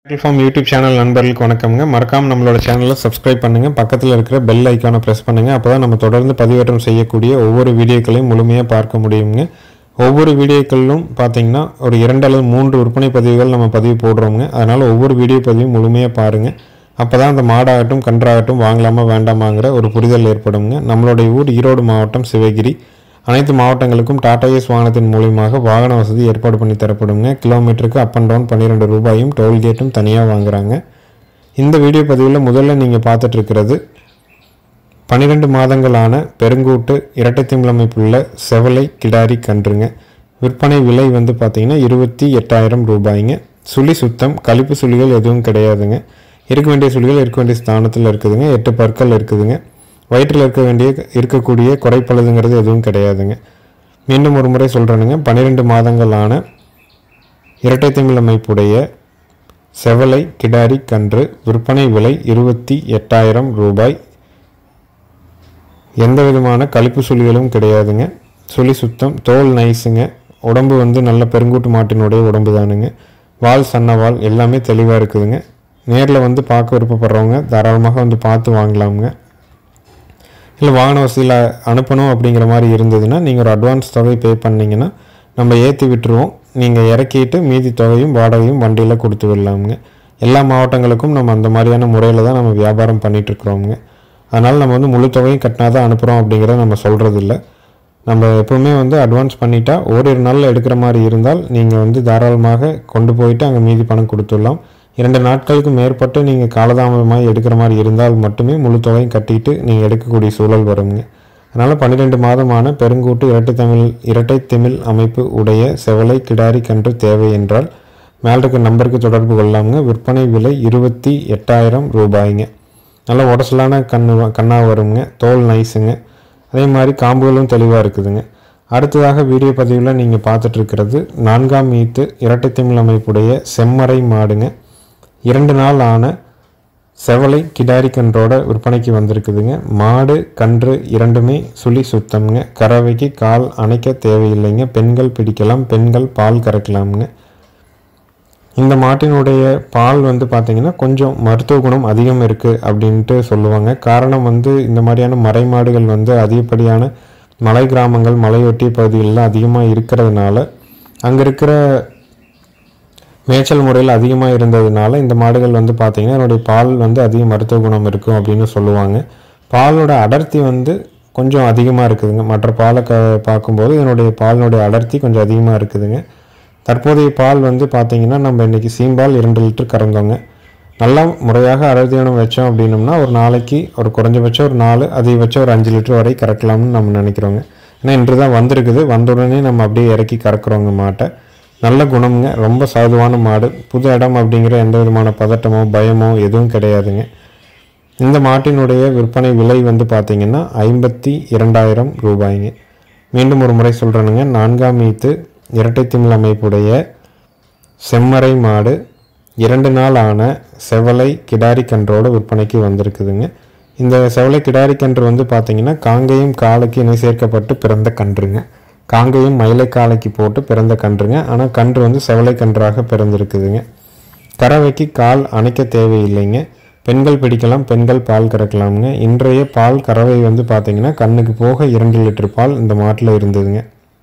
form YouTube channel நண்பர்களுக்கு வணக்கம்ங்க மறக்காம நம்மளோட சேனலை சப்ஸ்கிரைப் பண்ணுங்க பக்கத்தில் இருக்கிற பெல் ஐக்கானை ப்ரெஸ் பண்ணுங்க அப்பதான் நம்ம தொடர்ந்து பதிவேற்றம் செய்யக்கூடிய ஒவ்வொரு வீடியோக்களையும் முழுமையாக பார்க்க முடியுங்க ஒவ்வொரு வீடியோக்களிலும் பார்த்தீங்கன்னா ஒரு இரண்டு அல்லது மூன்று விற்பனை பதிவுகள் நம்ம பதிவு போடுறோங்க அதனால் ஒவ்வொரு வீடியோ பதிவும் முழுமையாக பாருங்கள் அப்போ தான் அந்த மாடாகட்டும் கன்றாகட்டும் வாங்கலாமா வேண்டாமாங்கிற ஒரு புரிதல் ஏற்படுங்க நம்மளுடைய ஊர் ஈரோடு மாவட்டம் சிவகிரி அனைத்து மாவட்டங்களுக்கும் டாடா ஏஸ் வாகனத்தின் மூலியமாக வாகன வசதி ஏற்பாடு பண்ணி தரப்படுங்க கிலோமீட்டருக்கு அப் அண்ட் டவுன் பன்னிரெண்டு ரூபாயும் டோல்கேட்டும் தனியாக வாங்குறாங்க இந்த வீடியோ பதிவில் முதல்ல நீங்கள் பார்த்துட்டு இருக்கிறது பன்னிரெண்டு மாதங்களான பெருங்கூட்டு இரட்டை திமிழமைப்புள்ள செவலை கிடாரி கன்றுங்க விற்பனை விலை வந்து பார்த்தீங்கன்னா இருபத்தி எட்டாயிரம் ரூபாய்ங்க சுழி சுத்தம் கழிப்பு சுழிகள் எதுவும் கிடையாதுங்க இருக்க வேண்டிய சுழிகள் இருக்க வேண்டிய ஸ்தானத்தில் இருக்குதுங்க எட்டு பற்கள் இருக்குதுங்க வயிற்றில் இருக்க வேண்டிய இருக்கக்கூடிய குறைப்பழுதுங்கிறது எதுவும் கிடையாதுங்க மீண்டும் ஒரு முறை சொல்கிறேனுங்க பன்னிரெண்டு மாதங்களான இரட்டை தமிழ் அமைப்புடைய செவலை கிடாரி கன்று விற்பனை விலை இருபத்தி எட்டாயிரம் ரூபாய் எந்த விதமான கழிப்பு சுழிகளும் கிடையாதுங்க சுழி சுத்தம் தோல் நைஸுங்க உடம்பு வந்து நல்ல பெருங்கூட்டு மாட்டினுடைய உடம்பு தானுங்க வால் சன்ன வால் எல்லாமே தெளிவாக இருக்குதுங்க நேரில் வந்து பார்க்க விருப்பப்படுறவங்க தாராளமாக வந்து பார்த்து வாங்கலாமுங்க இல்லை வாகன வசதியில் அனுப்பணும் அப்படிங்கிற மாதிரி இருந்ததுன்னா நீங்கள் ஒரு அட்வான்ஸ் தொகை பே பண்ணிங்கன்னா நம்ம ஏற்றி விட்டுருவோம் நீங்கள் இறக்கிட்டு மீதி தொகையும் வாடகையும் வண்டியில் கொடுத்து விடலாமுங்க எல்லா மாவட்டங்களுக்கும் நம்ம அந்த மாதிரியான முறையில் தான் நம்ம வியாபாரம் பண்ணிகிட்ருக்குறோமுங்க அதனால் நம்ம வந்து முழு தொகையும் கட்டினா தான் அனுப்புகிறோம் அப்படிங்கிறத நம்ம சொல்கிறது இல்லை நம்ம எப்பவுமே வந்து அட்வான்ஸ் பண்ணிட்டா ஓரிரு நாளில் எடுக்கிற மாதிரி இருந்தால் நீங்கள் வந்து தாராளமாக கொண்டு போயிட்டு அங்கே மீதி பணம் கொடுத்துடலாம் இரண்டு நாட்களுக்கு மேற்பட்டு நீங்கள் காலதாமதமாக எடுக்கிற மாதிரி இருந்தால் மட்டுமே முழு தொகையும் கட்டிட்டு நீங்கள் எடுக்கக்கூடிய சூழல் வருங்க அதனால் பன்னிரெண்டு மாதமான பெருங்கூட்டு இரட்டை தமிழ் இரட்டை தமிழ் அமைப்பு உடைய செவலை கிடாரி கன்று தேவை என்றால் மேல் இருக்க நம்பருக்கு தொடர்பு கொள்ளாமுங்க விற்பனை விலை இருபத்தி எட்டாயிரம் ரூபாய்ங்க நல்ல உடசலான கண்ணு கண்ணா வருங்க தோல் நைஸுங்க அதே மாதிரி காம்புகளும் தெளிவாக இருக்குதுங்க அடுத்ததாக வீடியோ பதிவில் நீங்கள் பார்த்துட்டு இருக்கிறது நான்காம் ஈத்து இரட்டை தமிழ் அமைப்புடைய செம்மறை மாடுங்க இரண்டு நாள் ஆன செவலை கிடாரி கன்றோட விற்பனைக்கு வந்திருக்குதுங்க மாடு கன்று இரண்டுமே சுழி சுத்தம்ங்க கறவைக்கு கால் அணைக்க தேவையில்லைங்க பெண்கள் பிடிக்கலாம் பெண்கள் பால் கறக்கலாமுங்க இந்த மாட்டினுடைய பால் வந்து பார்த்திங்கன்னா கொஞ்சம் மருத்துவ குணம் அதிகம் இருக்குது அப்படின்ட்டு சொல்லுவாங்க காரணம் வந்து இந்த மாதிரியான மறை மாடுகள் வந்து அதிகப்படியான மலை கிராமங்கள் மலையொட்டிய பகுதிகளில் அதிகமாக இருக்கிறதுனால அங்கே இருக்கிற மேய்ச்சல் முறையில் அதிகமாக இருந்ததுனால இந்த மாடுகள் வந்து பார்த்திங்கன்னா என்னுடைய பால் வந்து அதிக மருத்துவ குணம் இருக்கும் அப்படின்னு சொல்லுவாங்க பாலோட அடர்த்தி வந்து கொஞ்சம் அதிகமாக இருக்குதுங்க மற்ற பாலை க பார்க்கும்போது இதனுடைய பாலினுடைய அடர்த்தி கொஞ்சம் அதிகமாக இருக்குதுங்க தற்போதைய பால் வந்து பார்த்திங்கன்னா நம்ம இன்றைக்கி சீம்பால் இரண்டு லிட்டர் கறந்தோங்க நல்லா முறையாக அடர்த்தியானம் வச்சோம் அப்படின்னம்னா ஒரு நாளைக்கு ஒரு குறைஞ்சபட்சம் ஒரு நாலு அதிகபட்சம் ஒரு அஞ்சு லிட்டர் வரை கறக்கலாம்னு நம்ம நினைக்கிறோங்க ஏன்னா இன்று தான் வந்திருக்குது வந்த உடனே நம்ம அப்படியே இறக்கி கறக்குறோங்க மாட்டை நல்ல குணம்ங்க ரொம்ப சாதுவான மாடு புது இடம் அப்படிங்கிற எந்த விதமான பதட்டமோ பயமோ எதுவும் கிடையாதுங்க இந்த மாட்டினுடைய விற்பனை விலை வந்து பார்த்திங்கன்னா ஐம்பத்தி இரண்டாயிரம் ரூபாய்ங்க மீண்டும் ஒரு முறை சொல்கிறேனுங்க நான்காம் ஈத்து இரட்டை திமிழ் அமைப்புடைய செம்மறை மாடு இரண்டு நாள் ஆன செவலை கிடாரி கன்றோட விற்பனைக்கு வந்திருக்குதுங்க இந்த செவலை கிடாரி கன்று வந்து பார்த்திங்கன்னா காங்கேயம் காலைக்கு இணை சேர்க்கப்பட்டு பிறந்த கன்றுங்க காங்கேயம் மயிலை காலைக்கு போட்டு பிறந்த கன்றுங்க ஆனால் கன்று வந்து செவலை கன்றாக பிறந்திருக்குதுங்க கறவைக்கு கால் அணைக்க தேவையில்லைங்க பெண்கள் பிடிக்கலாம் பெண்கள் பால் கறக்கலாமுங்க இன்றைய பால் கறவை வந்து பார்த்திங்கன்னா கண்ணுக்கு போக இரண்டு லிட்டர் பால் இந்த மாட்டில் இருந்ததுங்க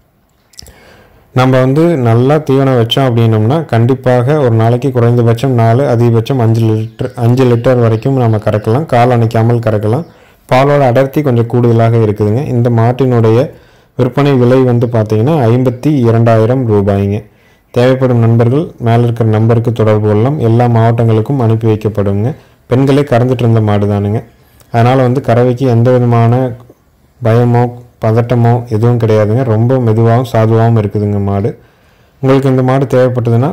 நம்ம வந்து நல்லா தீவனம் வச்சோம் அப்படின்னோம்னா கண்டிப்பாக ஒரு நாளைக்கு குறைந்தபட்சம் நாலு அதிகபட்சம் அஞ்சு லிட்டர் அஞ்சு லிட்டர் வரைக்கும் நம்ம கறக்கலாம் கால் அணைக்காமல் கறக்கலாம் பாலோட அடர்த்தி கொஞ்சம் கூடுதலாக இருக்குதுங்க இந்த மாட்டினுடைய விற்பனை விலை வந்து பார்த்திங்கன்னா ஐம்பத்தி இரண்டாயிரம் ரூபாய்ங்க தேவைப்படும் நண்பர்கள் மேலே இருக்கிற நம்பருக்கு தொடர்பு கொள்ளலாம் எல்லா மாவட்டங்களுக்கும் அனுப்பி வைக்கப்படுங்க பெண்களே கறந்துட்டு இருந்த மாடு தானுங்க அதனால் வந்து கறவைக்கு எந்த விதமான பயமோ பதட்டமோ எதுவும் கிடையாதுங்க ரொம்ப மெதுவாகவும் சாதுவாகவும் இருக்குதுங்க மாடு உங்களுக்கு இந்த மாடு தேவைப்பட்டதுன்னா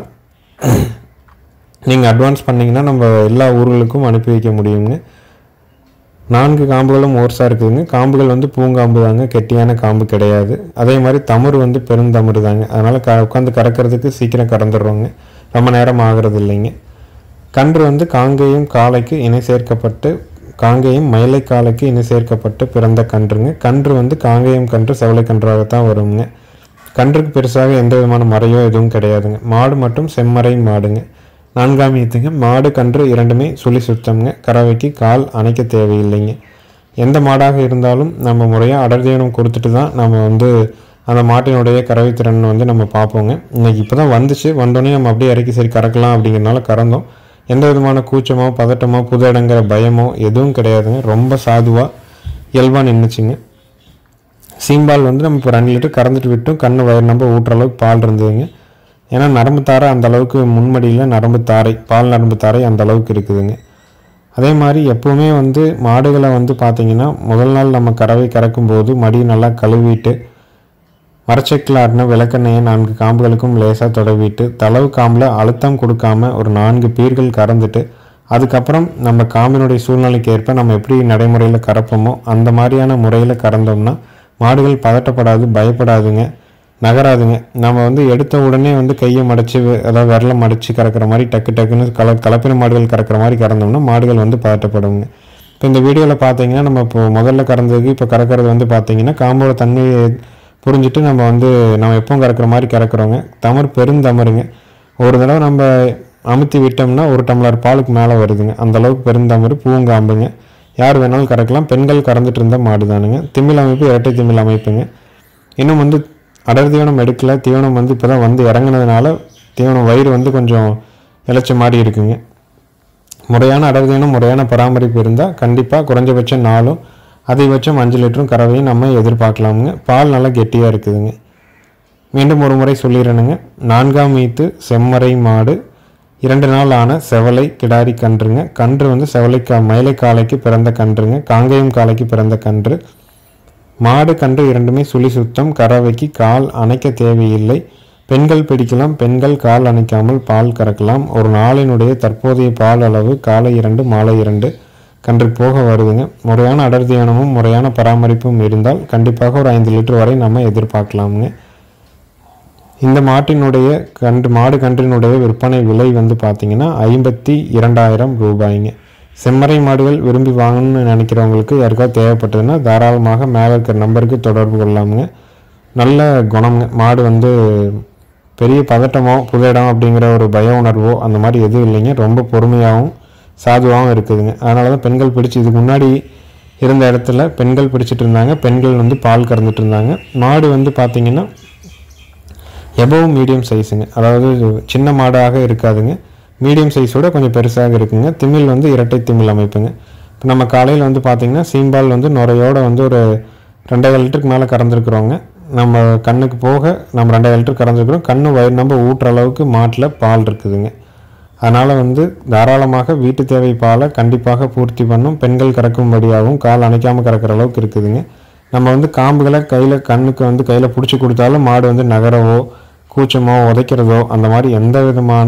நீங்கள் அட்வான்ஸ் பண்ணிங்கன்னா நம்ம எல்லா ஊர்களுக்கும் அனுப்பி வைக்க முடியுங்க நான்கு காம்புகளும் ஓர்ஸாக இருக்குதுங்க காம்புகள் வந்து பூங்காம்பு தாங்க கெட்டியான காம்பு கிடையாது அதே மாதிரி தமிழ் வந்து பெருந்தமிழ் தாங்க அதனால் க உட்காந்து கறக்கிறதுக்கு சீக்கிரம் கறந்துடுறோங்க ரொம்ப நேரம் ஆகிறது இல்லைங்க கன்று வந்து காங்கேயம் காளைக்கு இணை சேர்க்கப்பட்டு காங்கேயம் மயிலை காளைக்கு இணை சேர்க்கப்பட்டு பிறந்த கன்றுங்க கன்று வந்து காங்கேயம் கன்று செவலை கன்றாகத்தான் வருங்க கன்றுக்கு பெருசாக எந்த விதமான மறையோ எதுவும் கிடையாதுங்க மாடு மட்டும் செம்மறை மாடுங்க நான்காம் ஈத்துங்க மாடு கன்று இரண்டுமே சுழி சுத்தம்ங்க கறவைக்கு கால் அணைக்க தேவையில்லைங்க எந்த மாடாக இருந்தாலும் நம்ம முறையாக அடர் தீவனம் கொடுத்துட்டு தான் நம்ம வந்து அந்த மாட்டினுடைய கறவை திறன் வந்து நம்ம பார்ப்போங்க இன்னைக்கு இப்போ தான் வந்துச்சு வந்தோடனே நம்ம அப்படியே இறக்கி சரி கறக்கலாம் அப்படிங்கிறனால கறந்தோம் எந்த விதமான கூச்சமோ பதட்டமோ புது இடங்கிற பயமோ எதுவும் கிடையாதுங்க ரொம்ப சாதுவாக இயல்பாக நின்றுச்சுங்க சீம்பால் வந்து நம்ம இப்போ ரெண்டு லிட்டர் கறந்துட்டு விட்டும் கண்ணு வயிறு நம்ப ஊட்டுற அளவுக்கு பால் இருந்ததுங்க ஏன்னா நரம்பு தாரை அந்த அளவுக்கு முன்மடியில் நரம்பு தாரை பால் நரம்பு தாரை அந்த அளவுக்கு இருக்குதுங்க அதே மாதிரி எப்போவுமே வந்து மாடுகளை வந்து பார்த்திங்கன்னா முதல் நாள் நம்ம கறவை கறக்கும்போது மடி நல்லா கழுவிட்டு மரச்செக்கில் ஆடின விளக்கெண்ணெயை நான்கு காம்புகளுக்கும் லேசாக தொடவிட்டு தளவு காம்பில் அழுத்தம் கொடுக்காம ஒரு நான்கு பீர்கள் கறந்துட்டு அதுக்கப்புறம் நம்ம காம்பினுடைய சூழ்நிலைக்கு ஏற்ப நம்ம எப்படி நடைமுறையில் கறப்போமோ அந்த மாதிரியான முறையில் கறந்தோம்னா மாடுகள் பதட்டப்படாது பயப்படாதுங்க நகராதுங்க நம்ம வந்து எடுத்த உடனே வந்து கையை மடிச்சு வெ- அதாவது விரலை மடிச்சு கறக்கிற மாதிரி டக்கு டக்குன்னு கல கலப்பின மாடுகள் கறக்கிற மாதிரி கறந்தோம்னா மாடுகள் வந்து பதட்டப்படுங்க இப்போ இந்த வீடியோவில் பார்த்தீங்கன்னா நம்ம இப்போ முதல்ல கறந்ததுக்கு இப்போ கறக்கிறது வந்து பார்த்தீங்கன்னா காம்போட தன்மையை புரிஞ்சுட்டு நம்ம வந்து நம்ம எப்பவும் கறக்கிற மாதிரி கறக்குறோங்க தமர் பெருந்தமருங்க ஒரு தடவை நம்ம அமுத்தி விட்டோம்னா ஒரு டம்ளர் பாலுக்கு மேலே வருதுங்க அந்த அளவுக்கு பெருந்தமர் பூங்காம்புங்க யார் வேணாலும் கறக்கலாம் பெண்கள் கறந்துட்டு இருந்த மாடு தானுங்க திமிழ் அமைப்பு இரட்டை திமிழ் அமைப்புங்க இன்னும் வந்து அடர் தீவனம் எடுக்கல தீவனம் வந்து இப்போ தான் வந்து இறங்குனதுனால தீவனம் வயிறு வந்து கொஞ்சம் இளைச்ச மாதிரி இருக்குங்க முறையான அடர் தீவனம் முறையான பராமரிப்பு இருந்தால் கண்டிப்பாக குறைஞ்சபட்சம் நாலும் அதிகபட்சம் அஞ்சு லிட்டரும் கறவையும் நம்ம எதிர்பார்க்கலாமுங்க பால் நல்லா கெட்டியாக இருக்குதுங்க மீண்டும் ஒரு முறை சொல்லிடுறேனுங்க நான்காம் மீத்து செம்மறை மாடு இரண்டு நாள் ஆன செவலை கிடாரி கன்றுங்க கன்று வந்து செவலை கா மயிலை காளைக்கு பிறந்த கன்றுங்க காங்கேயம் காளைக்கு பிறந்த கன்று மாடு கன்று இரண்டுமே சுழி சுத்தம் கறவைக்கு கால் அணைக்க தேவையில்லை பெண்கள் பிடிக்கலாம் பெண்கள் கால் அணைக்காமல் பால் கறக்கலாம் ஒரு நாளினுடைய தற்போதைய பால் அளவு காலை இரண்டு மாலை இரண்டு கன்று போக வருதுங்க முறையான அடர் தீவனமும் முறையான பராமரிப்பும் இருந்தால் கண்டிப்பாக ஒரு ஐந்து லிட்டர் வரை நம்ம எதிர்பார்க்கலாமுங்க இந்த மாட்டினுடைய கன்று மாடு கன்றினுடைய விற்பனை விலை வந்து பார்த்தீங்கன்னா ஐம்பத்தி இரண்டாயிரம் ரூபாய்ங்க செம்மறை மாடுகள் விரும்பி வாங்கணும்னு நினைக்கிறவங்களுக்கு யாருக்காவது தேவைப்பட்டதுன்னா தாராளமாக மேலே இருக்கிற நம்பருக்கு தொடர்பு கொள்ளலாமுங்க நல்ல குணம்ங்க மாடு வந்து பெரிய பதட்டமோ புது இடம் அப்படிங்கிற ஒரு பய உணர்வோ அந்த மாதிரி எதுவும் இல்லைங்க ரொம்ப பொறுமையாகவும் சாதுவாகவும் இருக்குதுங்க அதனால தான் பெண்கள் பிடிச்சி இதுக்கு முன்னாடி இருந்த இடத்துல பெண்கள் பிடிச்சிட்டு இருந்தாங்க பெண்கள் வந்து பால் கறந்துட்டு இருந்தாங்க மாடு வந்து பார்த்திங்கன்னா எபோவ் மீடியம் சைஸுங்க அதாவது சின்ன மாடாக இருக்காதுங்க மீடியம் சைஸோட கொஞ்சம் பெருசாக இருக்குங்க திமில் வந்து இரட்டை திமில் அமைப்புங்க இப்போ நம்ம காலையில் வந்து பார்த்திங்கன்னா சீம்பால் வந்து நுரையோட வந்து ஒரு ரெண்டாயிரம் லிட்டருக்கு மேலே கறந்துருக்குறோங்க நம்ம கண்ணுக்கு போக நம்ம ரெண்டாயிரம் லிட்டர் கறந்துருக்குறோம் கண்ணு வயிறு நம்ம ஊட்டுற அளவுக்கு மாட்டில் பால் இருக்குதுங்க அதனால் வந்து தாராளமாக வீட்டு தேவை பாலை கண்டிப்பாக பூர்த்தி பண்ணும் பெண்கள் கறக்கும்படியாகவும் கால் அணைக்காமல் கறக்கிற அளவுக்கு இருக்குதுங்க நம்ம வந்து காம்புகளை கையில் கண்ணுக்கு வந்து கையில் பிடிச்சி கொடுத்தாலும் மாடு வந்து நகரவோ கூச்சமோ உதைக்கிறதோ அந்த மாதிரி எந்த விதமான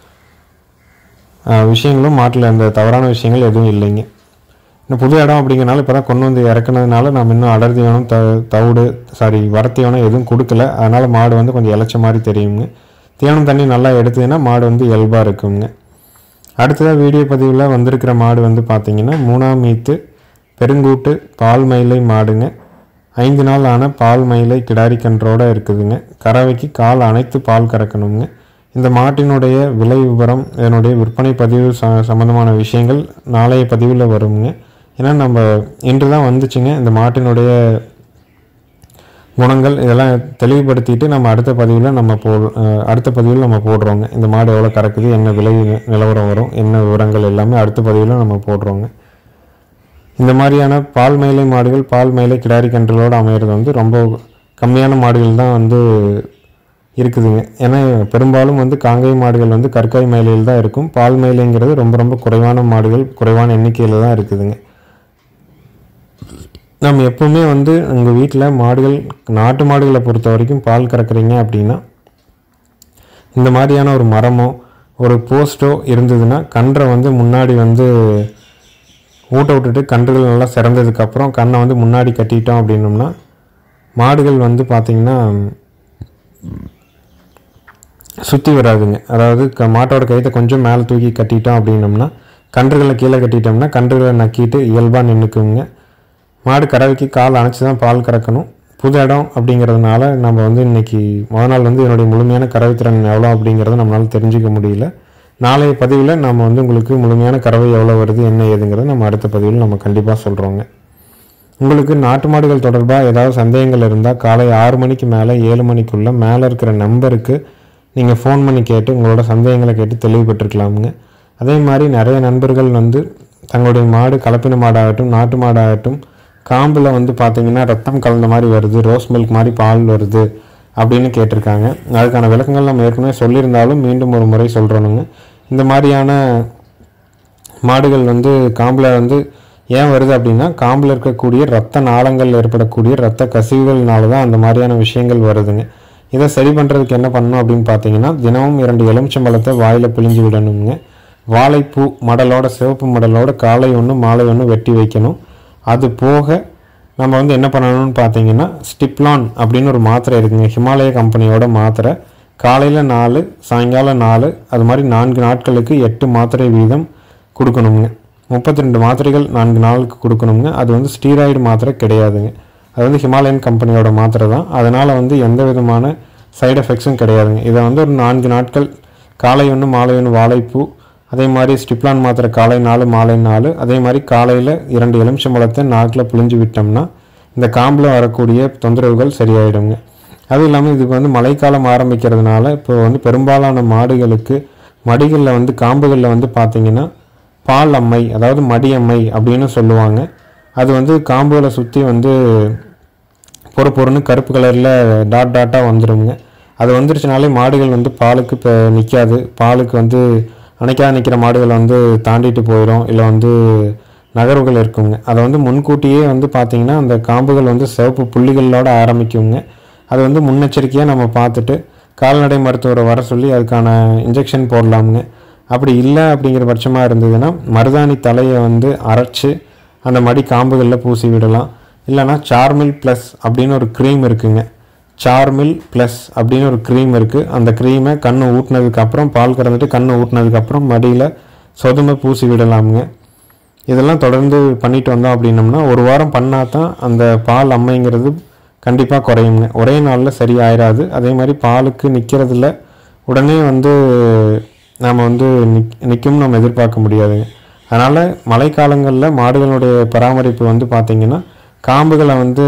ஆஹ், விஷயங்களும் மாட்டில் அந்த தவறான விஷயங்கள் எதுவும் இல்லைங்க இன்னும் புது இடம் அப்படிங்கிறனால இப்போ தான் கொண்டு வந்து இறக்குனதுனால நம்ம இன்னும் அடர் தீவனம் த தவிடு சாரி வரத்தீவனம் எதுவும் கொடுக்கல அதனால் மாடு வந்து கொஞ்சம் இளைச்ச மாதிரி தெரியுங்க தீவனம் தண்ணி நல்லா எடுத்ததுன்னா மாடு வந்து இயல்பாக இருக்குங்க அடுத்ததாக வீடியோ பதிவில் வந்திருக்கிற மாடு வந்து பார்த்தீங்கன்னா மூணாம் மீத்து பெருங்கூட்டு பால் மயிலை மாடுங்க ஐந்து நாள் ஆன பால் மயிலை கிடாரி கன்றோட இருக்குதுங்க கறவைக்கு கால் அனைத்து பால் கறக்கணுங்க இந்த மாட்டினுடைய விலை விவரம் இதனுடைய விற்பனை பதிவு ச சம்மந்தமான விஷயங்கள் நாளைய பதிவில் வருங்க ஏன்னா நம்ம இன்று தான் வந்துச்சுங்க இந்த மாட்டினுடைய குணங்கள் இதெல்லாம் தெளிவுபடுத்திட்டு நம்ம அடுத்த பதிவில் நம்ம போ அஹ் அடுத்த பதிவில் நம்ம போடுறோங்க இந்த மாடு எவ்வளோ கறக்குது என்ன விலை நி- நிலவரம் வரும் என்ன விவரங்கள் எல்லாமே அடுத்த பதிவில் நம்ம போடுறோங்க இந்த மாதிரியான பால் மயிலை மாடுகள் பால் மயிலை கிடாரி கன்றுகளோடு அமையிறது வந்து ரொம்ப கம்மியான மாடுகள் தான் வந்து இருக்குதுங்க ஏன்னா பெரும்பாலும் வந்து காங்கை மாடுகள் வந்து கற்காய் மயிலையில் தான் இருக்கும் பால் மயிலைங்கிறது ரொம்ப ரொம்ப குறைவான மாடுகள் குறைவான எண்ணிக்கையில் தான் இருக்குதுங்க நம்ம எப்பவுமே வந்து உங்கள் வீட்டில் மாடுகள் நாட்டு மாடுகளை பொறுத்த வரைக்கும் பால் கறக்குறீங்க அப்படின்னா இந்த மாதிரியான ஒரு மரமோ ஒரு போஸ்ட்டோ இருந்ததுன்னா கன்றை வந்து முன்னாடி வந்து ஊட்ட விட்டுட்டு கன்றுகள் நல்லா சிறந்ததுக்கப்புறம் கண்ணை வந்து முன்னாடி கட்டிட்டோம் அப்படின்னோம்னா மாடுகள் வந்து பார்த்திங்கன்னா சுற்றி வராதுங்க அதாவது க மாட்டோட கயித்தை கொஞ்சம் மேலே தூக்கி கட்டிட்டோம் அப்படின்னோம்னா கன்றுகளை கீழே கட்டிட்டோம்னா கன்றுகளை நக்கிட்டு இயல்பாக நின்றுக்குங்க மாடு கறவைக்கு கால் அணைச்சி தான் பால் கறக்கணும் புது இடம் அப்படிங்கிறதுனால நம்ம வந்து இன்னைக்கு முத நாள் வந்து என்னுடைய முழுமையான கறவை திறன் எவ்வளோ அப்படிங்கிறத நம்மளால் தெரிஞ்சுக்க முடியல நாளைய பதிவில் நம்ம வந்து உங்களுக்கு முழுமையான கறவை எவ்வளோ வருது என்ன ஏதுங்கிறத நம்ம அடுத்த பதிவில் நம்ம கண்டிப்பாக சொல்கிறோங்க உங்களுக்கு நாட்டு மாடுகள் தொடர்பாக ஏதாவது சந்தேகங்கள் இருந்தால் காலை ஆறு மணிக்கு மேலே ஏழு மணிக்குள்ளே மேலே இருக்கிற நம்பருக்கு நீங்கள் ஃபோன் பண்ணி கேட்டு உங்களோட சந்தேகங்களை கேட்டு தெளிவுபட்டிருக்கலாமுங்க அதே மாதிரி நிறைய நண்பர்கள் வந்து தங்களுடைய மாடு கலப்பின மாடாகட்டும் நாட்டு மாடாகட்டும் காம்பில் வந்து பார்த்தீங்கன்னா ரத்தம் கலந்த மாதிரி வருது ரோஸ் மில்க் மாதிரி பால் வருது அப்படின்னு கேட்டிருக்காங்க அதுக்கான விளக்கங்கள் நம்ம ஏற்கனவே சொல்லியிருந்தாலும் மீண்டும் ஒரு முறை சொல்கிறோனுங்க இந்த மாதிரியான மாடுகள் வந்து காம்பில் வந்து ஏன் வருது அப்படின்னா காம்பில் இருக்கக்கூடிய ரத்த நாளங்கள் ஏற்படக்கூடிய ரத்த கசிவுகள்னால தான் அந்த மாதிரியான விஷயங்கள் வருதுங்க இதை சரி பண்ணுறதுக்கு என்ன பண்ணணும் அப்படின்னு பார்த்தீங்கன்னா தினமும் இரண்டு எலுமிச்சம்பழத்தை வாயில் பிழிஞ்சு விடணுங்க வாழைப்பூ மடலோட சிவப்பு மடலோட காலை ஒன்று மாலை ஒன்று வெட்டி வைக்கணும் அது போக நம்ம வந்து என்ன பண்ணணும்னு பார்த்தீங்கன்னா ஸ்டிப்லான் அப்படின்னு ஒரு மாத்திரை இருக்குங்க ஹிமாலய கம்பெனியோட மாத்திரை காலையில் நாலு சாயங்காலம் நாலு அது மாதிரி நான்கு நாட்களுக்கு எட்டு மாத்திரை வீதம் கொடுக்கணுங்க முப்பத்தி ரெண்டு மாத்திரைகள் நான்கு நாளுக்கு கொடுக்கணுங்க அது வந்து ஸ்டீராய்டு மாத்திரை கிடையாதுங்க அது வந்து ஹிமாலயன் கம்பெனியோட மாத்திரை தான் அதனால் வந்து எந்த விதமான சைடு எஃபெக்ட்ஸும் கிடையாதுங்க இதை வந்து ஒரு நான்கு நாட்கள் காலை ஒன்று மாலை ஒன்று வாழைப்பூ அதே மாதிரி ஸ்டிப்லான் மாத்திரை காலை நாலு மாலை நாலு அதே மாதிரி காலையில் இரண்டு எலுமிச்சம்பழத்தை நாக்கில் புழிஞ்சு விட்டோம்னா இந்த காம்பில் வரக்கூடிய தொந்தரவுகள் சரியாயிடுங்க அதுவும் இல்லாமல் இதுக்கு வந்து மழைக்காலம் ஆரம்பிக்கிறதுனால இப்போ வந்து பெரும்பாலான மாடுகளுக்கு மடிகளில் வந்து காம்புகளில் வந்து பார்த்திங்கன்னா பால் அம்மை அதாவது மடி அம்மை அப்படின்னு சொல்லுவாங்க அது வந்து காம்புகளை சுற்றி வந்து பொறு பொறுன்னு கருப்பு கலரில் டாட் டாட்டாக வந்துடுங்க அது வந்துருச்சுனாலே மாடுகள் வந்து பாலுக்கு இப்போ நிற்காது பாலுக்கு வந்து அணைக்காத நிற்கிற மாடுகளை வந்து தாண்டிட்டு போயிடும் இல்லை வந்து நகர்வுகள் இருக்குங்க அதை வந்து முன்கூட்டியே வந்து பார்த்திங்கன்னா அந்த காம்புகள் வந்து சிவப்பு புள்ளிகளோட ஆரம்பிக்குங்க அது வந்து முன்னெச்சரிக்கையாக நம்ம பார்த்துட்டு கால்நடை மருத்துவரை வர சொல்லி அதுக்கான இன்ஜெக்ஷன் போடலாமுங்க அப்படி இல்லை அப்படிங்கிற பட்சமாக இருந்ததுன்னா மருதாணி தலையை வந்து அரைச்சி அந்த மடி காம்புகளில் பூசி விடலாம் இல்லைனா சார்மில் ப்ளஸ் அப்படின்னு ஒரு க்ரீம் இருக்குங்க சார்மில் ப்ளஸ் அப்படின்னு ஒரு க்ரீம் இருக்குது அந்த க்ரீமை கண்ணை ஊட்டினதுக்கப்புறம் பால் கறந்துட்டு கண்ணை ஊட்டினதுக்கப்புறம் மடியில் சொதுமை பூசி விடலாமுங்க இதெல்லாம் தொடர்ந்து பண்ணிட்டு வந்தோம் அப்படின்னம்னா ஒரு வாரம் பண்ணால் தான் அந்த பால் அம்மைங்கிறது கண்டிப்பாக குறையுங்க ஒரே நாளில் சரியாயிராது அதே மாதிரி பாலுக்கு நிற்கிறதுல உடனே வந்து நாம் வந்து நிக் நிற்கும் நம்ம எதிர்பார்க்க முடியாதுங்க அதனால் மழைக்காலங்களில் மாடுகளுடைய பராமரிப்பு வந்து பார்த்திங்கன்னா காம்புகளை வந்து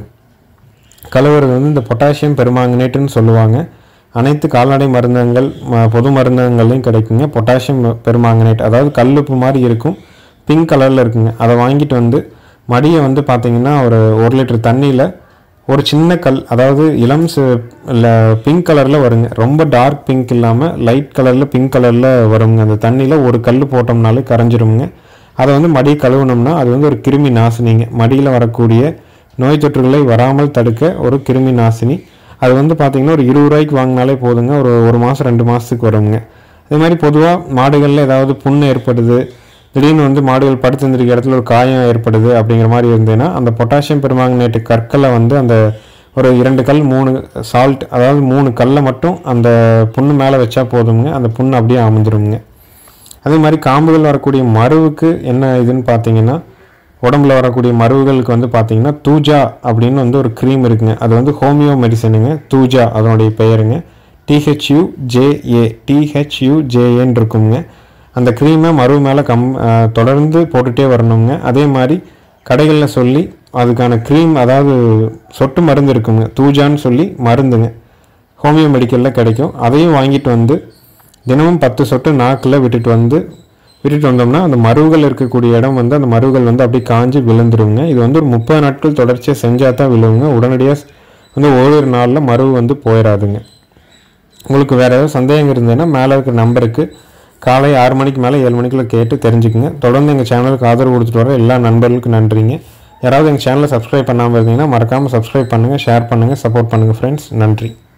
கழுவுறது வந்து இந்த பொட்டாசியம் பெருமாங்கனேட்டுன்னு சொல்லுவாங்க அனைத்து கால்நடை மருந்தகங்கள் ம- பொது மருந்தகங்கள்லையும் கிடைக்குங்க பொட்டாசியம் பெருமாங்கனேட் அதாவது கல்லுப்பு மாதிரி இருக்கும் பிங்க் கலரில் இருக்குங்க அதை வாங்கிட்டு வந்து மடியை வந்து பார்த்தீங்கன்னா ஒரு ஒரு லிட்டர் தண்ணியில் ஒரு சின்ன கல் அதாவது இளம் இல்லை பிங்க் கலரில் வருங்க ரொம்ப டார்க் பிங்க் இல்லாமல் லைட் கலரில் பிங்க் கலரில் வருங்க அந்த தண்ணியில் ஒரு கல் போட்டோம்னாலே கரைஞ்சிருங்க அதை வந்து மடி கழுவுனோம்னா அது வந்து ஒரு கிருமி நாசினிங்க மடியில் வரக்கூடிய நோய் தொற்றுகளை வராமல் தடுக்க ஒரு கிருமி நாசினி அது வந்து பார்த்திங்கன்னா ஒரு இருபது ரூபாய்க்கு வாங்கினாலே போதுங்க ஒரு ஒரு மாதம் ரெண்டு மாதத்துக்கு வருங்க அதே மாதிரி பொதுவாக மாடுகளில் ஏதாவது புண்ணு ஏற்படுது திடீர்னு வந்து மாடுகள் படுத்திருந்திருக்க இடத்துல ஒரு காயம் ஏற்படுது அப்படிங்கிற மாதிரி இருந்ததுன்னா அந்த பொட்டாசியம் பெருமாங்கனேட்டு கற்களை வந்து அந்த ஒரு இரண்டு கல் மூணு சால்ட் அதாவது மூணு கல்லை மட்டும் அந்த புண்ணு மேலே வச்சா போதுங்க அந்த புண்ணு அப்படியே அமைஞ்சிருங்க அதே மாதிரி காம்புகள் வரக்கூடிய மருவுக்கு என்ன இதுன்னு பார்த்தீங்கன்னா உடம்புல வரக்கூடிய மருவுகளுக்கு வந்து பார்த்தீங்கன்னா தூஜா அப்படின்னு வந்து ஒரு க்ரீம் இருக்குங்க அது வந்து ஹோமியோ மெடிசனுங்க தூஜா அதனுடைய பெயருங்க டிஹெச்யூ ஜேஏ டிஹெச்யூ ஜேஏன்னு இருக்குங்க அந்த க்ரீமை மருவு மேலே கம் அஹ், தொடர்ந்து போட்டுகிட்டே வரணுங்க அதே மாதிரி கடைகளில் சொல்லி அதுக்கான க்ரீம் அதாவது சொட்டு மருந்து இருக்குங்க தூஜான்னு சொல்லி மருந்துங்க ஹோமியோ மெடிக்கலில் கிடைக்கும் அதையும் வாங்கிட்டு வந்து தினமும் பத்து சொட்டு நாக்கில் விட்டுட்டு வந்து விட்டுட்டு வந்தோம்னா அந்த மருவுகள் இருக்கக்கூடிய இடம் வந்து அந்த மருவுகள் வந்து அப்படியே காஞ்சு விழுந்துருங்க இது வந்து ஒரு முப்பது நாட்கள் தொடர்ச்சியாக செஞ்சால் தான் விழுவுங்க உடனடியாக வந்து ஓரிரு நாளில் மருவு வந்து போயிடாதுங்க உங்களுக்கு வேறு ஏதாவது சந்தேகம் இருந்ததுன்னா மேலே இருக்கிற நம்பருக்கு காலை ஆறு மணிக்கு மேலே ஏழு மணிக்குள்ள கேட்டு தெரிஞ்சுக்குங்க தொடர்ந்து எங்கள் சேனலுக்கு ஆதரவு கொடுத்துட்டு வர எல்லா நண்பர்களுக்கும் நன்றிங்க யாராவது எங்கள் சேனலை சப்ஸ்கிரைப் பண்ணாமல் இருந்தீங்கன்னா மறக்காமல் சப்ஸ்கிரைப் பண்ணுங்கள் ஷேர் பண்ணுங்கள் சப்போர்ட் பண்ணுங்கள் ஃப்ரெண்ட்ஸ் நன்றி